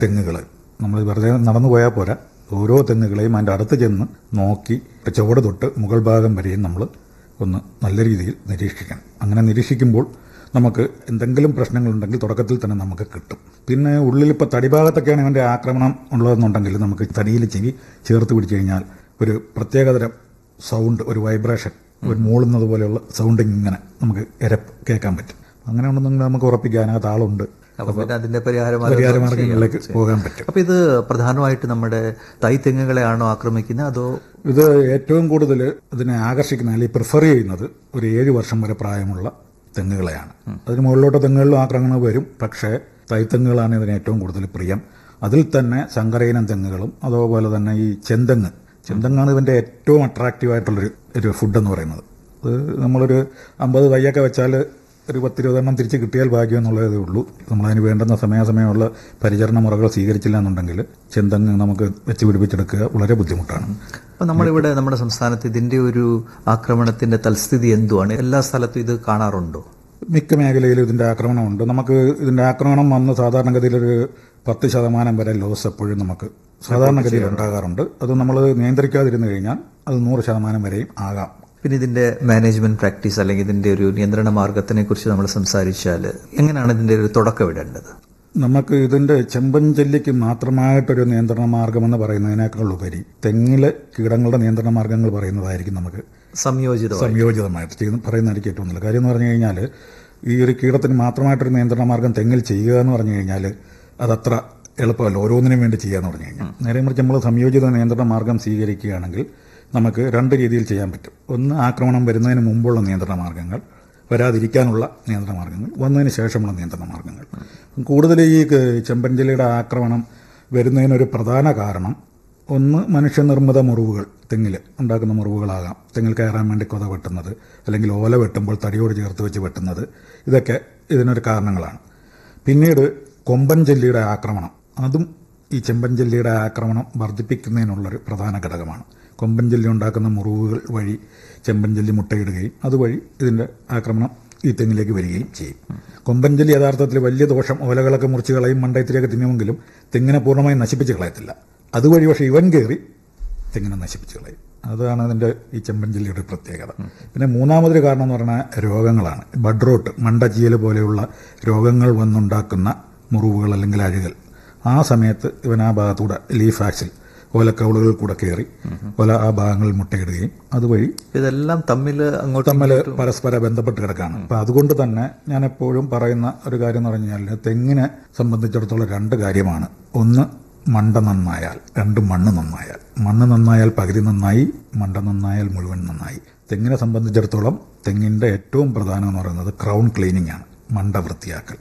തെങ്ങുകൾ നമ്മൾ വെറുതെ നടന്നു പോയാൽ പോരാ ഓരോ തെങ്ങുകളെയും അതിൻ്റെ അടുത്ത് ചെന്ന് നോക്കി ചുവട് തൊട്ട് മുകൾ ഭാഗം വരെയും നമ്മൾ ഒന്ന് നല്ല രീതിയിൽ നിരീക്ഷിക്കണം അങ്ങനെ നിരീക്ഷിക്കുമ്പോൾ നമുക്ക് എന്തെങ്കിലും പ്രശ്നങ്ങളുണ്ടെങ്കിൽ തുടക്കത്തിൽ തന്നെ നമുക്ക് കിട്ടും പിന്നെ ഉള്ളിൽ ഇപ്പോൾ തടിഭാഗത്തൊക്കെയാണ് ഇവൻ്റെ ആക്രമണം ഉള്ളതെന്നുണ്ടെങ്കിൽ നമുക്ക് തടിയിൽ ചെവി ചേർത്ത് പിടിച്ചു കഴിഞ്ഞാൽ ഒരു പ്രത്യേകതരം സൗണ്ട് ഒരു വൈബ്രേഷൻ ഒരു മൂളുന്നത് പോലെയുള്ള സൗണ്ട് ഇങ്ങനെ നമുക്ക് ഇര കേൾക്കാൻ പറ്റും അങ്ങനെ ഉണ്ടെന്നെങ്കിൽ നമുക്ക് ഉറപ്പിക്കാൻ അതിനകത്ത് ആളുണ്ട് അപ്പൊ പിന്നെ അതിന്റെ പരിഹാര പരിഹാര മാർഗങ്ങളിലേക്ക് പോകാൻ പറ്റും അപ്പൊ ഇത് പ്രധാനമായിട്ട് നമ്മുടെ തൈ തെങ്ങുകളെയാണോ ആക്രമിക്കുന്നത് അതോ ഇത് ഏറ്റവും കൂടുതൽ ഇതിനെ ആകർഷിക്കുന്ന അല്ലെങ്കിൽ പ്രിഫർ ചെയ്യുന്നത് ഒരു ഏഴ് വർഷം വരെ പ്രായമുള്ള തെങ്ങുകളെയാണ് അതിന് മുകളിലോട്ട് തെങ്ങുകളിലും ആക്രമണം വരും പക്ഷേ തൈത്തെങ്ങുകളാണ് ഇതിന് ഏറ്റവും കൂടുതൽ പ്രിയം അതിൽ തന്നെ ശങ്കരയിനം തെങ്ങുകളും അതുപോലെ തന്നെ ഈ ചെന്തെങ്ങ് ചെന്തെങ്ങാണ് ഇതിൻ്റെ ഏറ്റവും അട്രാക്റ്റീവ് ആയിട്ടുള്ളൊരു ഒരു ഫുഡ് എന്ന് പറയുന്നത് അത് നമ്മളൊരു അമ്പത് തൈയൊക്കെ വെച്ചാൽ ഒരു പത്തിരുപതെണ്ണം തിരിച്ച് കിട്ടിയാൽ ഭാഗ്യം എന്നുള്ളതേ ഉള്ളൂ നമ്മളതിന് വേണ്ടുന്ന സമയാസമയമുള്ള പരിചരണ മുറകൾ സ്വീകരിച്ചില്ല എന്നുണ്ടെങ്കിൽ ചെന്തെങ്ങ് നമുക്ക് വെച്ച് പിടിപ്പിച്ചെടുക്കുക വളരെ ബുദ്ധിമുട്ടാണ് അപ്പൊ നമ്മളിവിടെ നമ്മുടെ സംസ്ഥാനത്ത് ഇതിന്റെ ഒരു ആക്രമണത്തിന്റെ തൽസ്ഥിതി എന്തുവാണ് എല്ലാ സ്ഥലത്തും ഇത് കാണാറുണ്ടോ മിക്ക മേഖലയിലും ഇതിന്റെ ആക്രമണമുണ്ട് നമുക്ക് ഇതിന്റെ ആക്രമണം വന്ന് സാധാരണഗതിയിൽ ഒരു പത്ത് ശതമാനം വരെ ലോസ് എപ്പോഴും നമുക്ക് സാധാരണഗതിയിൽ ഉണ്ടാകാറുണ്ട് അത് നമ്മൾ നിയന്ത്രിക്കാതിരുന്നു കഴിഞ്ഞാൽ അത് നൂറ് ശതമാനം വരെയും ആകാം പിന്നെ ഇതിന്റെ മാനേജ്മെന്റ് പ്രാക്ടീസ് അല്ലെങ്കിൽ ഇതിന്റെ ഒരു നിയന്ത്രണ മാർഗത്തിനെ കുറിച്ച് നമ്മൾ സംസാരിച്ചാൽ എങ്ങനെയാണ് ഇതിന്റെ ഒരു തുടക്കം ഇടേണ്ടത് നമുക്ക് ഇതിന്റെ ചെമ്പൻ ചെല്ലിക്ക് മാത്രമായിട്ടൊരു നിയന്ത്രണ മാർഗമെന്ന് പറയുന്നതിനേക്കാൾ ഉപരി തെങ്ങിലെ കീടങ്ങളുടെ നിയന്ത്രണ മാർഗങ്ങൾ പറയുന്നതായിരിക്കും നമുക്ക് സംയോജിതമായി സംയോജിതമായിട്ട് ചെയ്യുന്ന പറയുന്നതായിരിക്കും ഏറ്റവും നല്ല കാര്യം എന്ന് പറഞ്ഞു കഴിഞ്ഞാൽ ഈ ഒരു കീടത്തിന് മാത്രമായിട്ടൊരു നിയന്ത്രണ മാർഗം തെങ്ങിൽ ചെയ്യുക എന്ന് പറഞ്ഞു കഴിഞ്ഞാൽ അതത്ര എളുപ്പമല്ല ഓരോന്നിനും വേണ്ടി ചെയ്യുക എന്ന് പറഞ്ഞു കഴിഞ്ഞാൽ നേരെ മറിച്ച് നമ്മൾ സംയോജിത നിയന്ത്രണ മാർഗം സ്വീകരിക്കുകയാണെങ്കിൽ നമുക്ക് രണ്ട് രീതിയിൽ ചെയ്യാൻ പറ്റും ഒന്ന് ആക്രമണം വരുന്നതിന് മുമ്പുള്ള നിയന്ത്രണ മാർഗങ്ങൾ വരാതിരിക്കാനുള്ള നിയന്ത്രണ മാർഗങ്ങൾ വന്നതിന് ശേഷമുള്ള നിയന്ത്രണ മാർഗങ്ങൾ കൂടുതൽ ഈ ക- ചെമ്പൻചെല്ലിയുടെ ആക്രമണം വരുന്നതിനൊരു പ്രധാന കാരണം ഒന്ന് മനുഷ്യനിർമ്മിത മുറിവുകൾ തെങ്ങിൽ ഉണ്ടാക്കുന്ന മുറിവുകളാകാം തെങ്ങിൽ കയറാൻ വേണ്ടി കൊത വെട്ടുന്നത് അല്ലെങ്കിൽ ഓല വെട്ടുമ്പോൾ തടിയോട് ചേർത്ത് വെച്ച് വെട്ടുന്നത് ഇതൊക്കെ ഇതിനൊരു കാരണങ്ങളാണ് പിന്നീട് കൊമ്പൻ ചെല്ലിയുടെ ആക്രമണം അതും ഈ ചെമ്പൻ ചെല്ലിയുടെ ആക്രമണം വർദ്ധിപ്പിക്കുന്നതിനുള്ളൊരു പ്രധാന ഘടകമാണ് കൊമ്പൻ ചെല്ലി ഉണ്ടാക്കുന്ന മുറിവുകൾ വഴി ചെമ്പൻ ചെല്ലി മുട്ടയിടുകയും അതുവഴി ഇതിൻ്റെ ആക്രമണം ഈ തെങ്ങിലേക്ക് വരികയും ചെയ്യും കൊമ്പൻ ചെല്ലി യഥാർത്ഥത്തിൽ വലിയ ദോഷം ഓലകളൊക്കെ മുറിച്ച് കളയും മണ്ടയത്തിലേക്ക് തിന്നുമെങ്കിലും തെങ്ങിനെ പൂർണ്ണമായും നശിപ്പിച്ച് കളയത്തില്ല അതുവഴി പക്ഷേ ഇവൻ കയറി തെങ്ങിനെ നശിപ്പിച്ച് കളയും അതാണ് അതിൻ്റെ ഈ ചെമ്പൻ ജില്ലയുടെ പ്രത്യേകത പിന്നെ മൂന്നാമതൊരു കാരണം എന്ന് പറഞ്ഞാൽ രോഗങ്ങളാണ് ബഡ് റോട്ട് മണ്ടചീയൽ പോലെയുള്ള രോഗങ്ങൾ വന്നുണ്ടാക്കുന്ന മുറിവുകൾ അല്ലെങ്കിൽ അഴുകൽ ആ സമയത്ത് ഇവൻ ആ ഭാഗത്തൂടെ ലീഫ് ആക്സിൽ ഓലക്കവളുകളിൽ കൂടെ കയറി ഓല ആ ഭാഗങ്ങളിൽ മുട്ടയിടുകയും അതുവഴി ഇതെല്ലാം തമ്മിൽ അങ്ങോട്ടും തമ്മിൽ പരസ്പര ബന്ധപ്പെട്ട് കിടക്കുകയാണ് അപ്പം അതുകൊണ്ട് തന്നെ ഞാൻ എപ്പോഴും പറയുന്ന ഒരു കാര്യം എന്ന് പറഞ്ഞു കഴിഞ്ഞാൽ തെങ്ങിനെ സംബന്ധിച്ചിടത്തോളം രണ്ട് കാര്യമാണ് ഒന്ന് മണ്ട നന്നായാൽ രണ്ട് മണ്ണ് നന്നായാൽ മണ്ണ് നന്നായാൽ പകുതി നന്നായി മണ്ട നന്നായാൽ മുഴുവൻ നന്നായി തെങ്ങിനെ സംബന്ധിച്ചിടത്തോളം തെങ്ങിന്റെ ഏറ്റവും പ്രധാനം എന്ന് പറയുന്നത് ക്രൗൺ ക്ലീനിങ് ആണ് മണ്ട വൃത്തിയാക്കൽ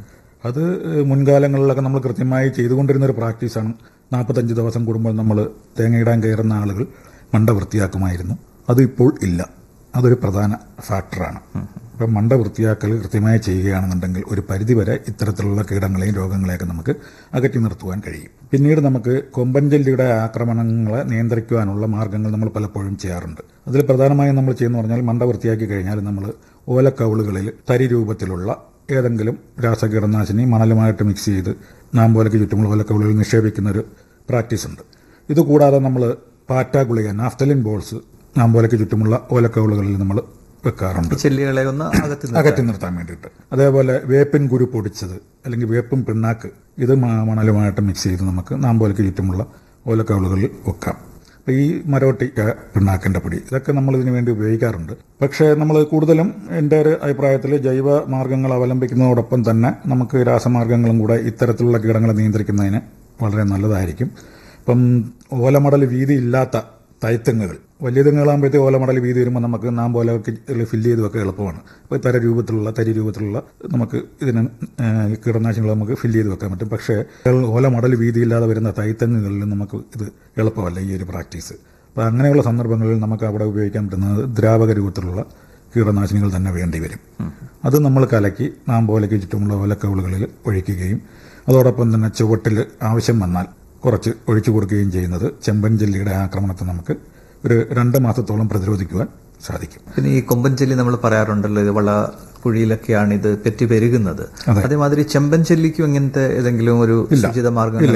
അത് മുൻകാലങ്ങളിലൊക്കെ നമ്മൾ കൃത്യമായി ചെയ്തുകൊണ്ടിരുന്ന ഒരു പ്രാക്ടീസാണ് നാൽപ്പത്തഞ്ച് ദിവസം കൂടുമ്പോൾ നമ്മൾ തേങ്ങയിടാൻ കയറുന്ന ആളുകൾ മണ്ട വൃത്തിയാക്കുമായിരുന്നു അത് ഇപ്പോൾ ഇല്ല അതൊരു പ്രധാന ഫാക്ടറാണ് അപ്പം മണ്ട വൃത്തിയാക്കൽ കൃത്യമായി ചെയ്യുകയാണെന്നുണ്ടെങ്കിൽ ഒരു പരിധിവരെ ഇത്തരത്തിലുള്ള കീടങ്ങളെയും രോഗങ്ങളെയൊക്കെ നമുക്ക് അകറ്റി നിർത്തുവാൻ കഴിയും പിന്നീട് നമുക്ക് കൊമ്പൻചെല്ലിയുടെ ആക്രമണങ്ങളെ നിയന്ത്രിക്കുവാനുള്ള മാർഗങ്ങൾ നമ്മൾ പലപ്പോഴും ചെയ്യാറുണ്ട് അതിൽ പ്രധാനമായും നമ്മൾ ചെയ്യുന്ന പറഞ്ഞാൽ മണ്ട വൃത്തിയാക്കി കഴിഞ്ഞാൽ നമ്മൾ ഓലക്കവിളുകളിൽ തരി രൂപത്തിലുള്ള ഏതെങ്കിലും രാസകീടനാശിനി മണലുമായിട്ട് മിക്സ് ചെയ്ത് നാമ്പോലയ്ക്ക് ചുറ്റുമുള്ള ഓലക്കവിളുകളിൽ നിക്ഷേപിക്കുന്ന ഒരു പ്രാക്ടീസ് ഉണ്ട് ഇതുകൂടാതെ നമ്മൾ പാറ്റ ഗുളിക നാഫ്തലിൻ ബോൾസ് നാമ്പോലയ്ക്ക് ചുറ്റുമുള്ള ഓലക്കവിളുകളിൽ നമ്മൾ വെക്കാറുണ്ട് ചെല്ലികളെ ഒന്ന് അകത്ത് നിർത്താൻ. അകറ്റി നിർത്താൻ വേണ്ടിയിട്ട് അതേപോലെ വേപ്പിൻ കുരു പൊടിച്ചത് അല്ലെങ്കിൽ വേപ്പും പിണ്ണാക്ക് ഇത് മ- മണലുമായിട്ട് മിക്സ് ചെയ്ത് നമുക്ക് നാമ്പോലയ്ക്ക് ചുറ്റുമുള്ള ഓലക്കവിളുകളിൽ വെക്കാം അപ്പോൾ ഈ മരോട്ടി ക- പിണ്ണാക്കിൻ്റെ പൊടി ഇതൊക്കെ നമ്മൾ ഇതിനു വേണ്ടി ഉപയോഗിക്കാറുണ്ട് പക്ഷേ നമ്മൾ കൂടുതലും എൻ്റെ ഒരു അഭിപ്രായത്തിൽ ജൈവ മാർഗ്ഗങ്ങൾ അവലംബിക്കുന്നതോടൊപ്പം തന്നെ നമുക്ക് രാസമാർഗ്ഗങ്ങളും കൂടെ ഇത്തരത്തിലുള്ള കീടങ്ങളെ നിയന്ത്രിക്കുന്നതിന് വളരെ നല്ലതായിരിക്കും ഇപ്പം ഓലമടൽ വീതി ഇല്ലാത്ത തൈത്തെങ്ങുകൾ വലിയ തെങ്ങുകളാകുമ്പോഴത്തേക്ക് ഓലമടൽ വീതി വരുമ്പോൾ നമുക്ക് നാം പോലെ ഫില്ല് ചെയ്ത് വെക്കാൻ എളുപ്പമാണ് അപ്പോൾ തര രൂപത്തിലുള്ള തരി രൂപത്തിലുള്ള നമുക്ക് ഇതിന് ഏഹ്, കീടനാശിനികൾ നമുക്ക് ഫില്ല് ചെയ്ത് വെക്കാൻ പറ്റും പക്ഷേ ഓലമടൽ വീതിയില്ലാതെ വരുന്ന തൈത്തെങ്ങുകളിൽ നമുക്ക് ഇത് എളുപ്പമല്ല ഈ ഒരു പ്രാക്ടീസ് അപ്പോൾ അങ്ങനെയുള്ള സന്ദർഭങ്ങളിൽ നമുക്ക് അവിടെ ഉപയോഗിക്കാൻ പറ്റുന്നത് ദ്രാവക രൂപത്തിലുള്ള കീടനാശിനികൾ തന്നെ വേണ്ടി വരും അത് നമ്മൾ കലക്കി നാം പോലെക്ക് ചുറ്റുമുള്ള ഓലക്കവിളുകളിൽ ഒഴിക്കുകയും അതോടൊപ്പം തന്നെ ചുവട്ടിൽ ആവശ്യം വന്നാൽ കുറച്ച് ഒഴിച്ചു കൊടുക്കുകയും ചെയ്യുന്നത് ചെമ്പൻ ജെല്ലിയുടെ ആക്രമണത്തെ നമുക്ക് ഒരു രണ്ട് മാസത്തോളം പ്രതിരോധിക്കുവാൻ സാധിക്കും പിന്നെ ഈ കൊമ്പൻ ചെല്ലി നമ്മൾ പറയാറുണ്ടല്ലോ ഇത് വള കുഴിയിലൊക്കെയാണ് ഇത് പെറ്റി പെരുകുന്നത് അതേമാതിരി ചെമ്പൻ ചെല്ലിക്കും ഇങ്ങനത്തെ ഏതെങ്കിലും ഒരു ഉചിത മാർഗം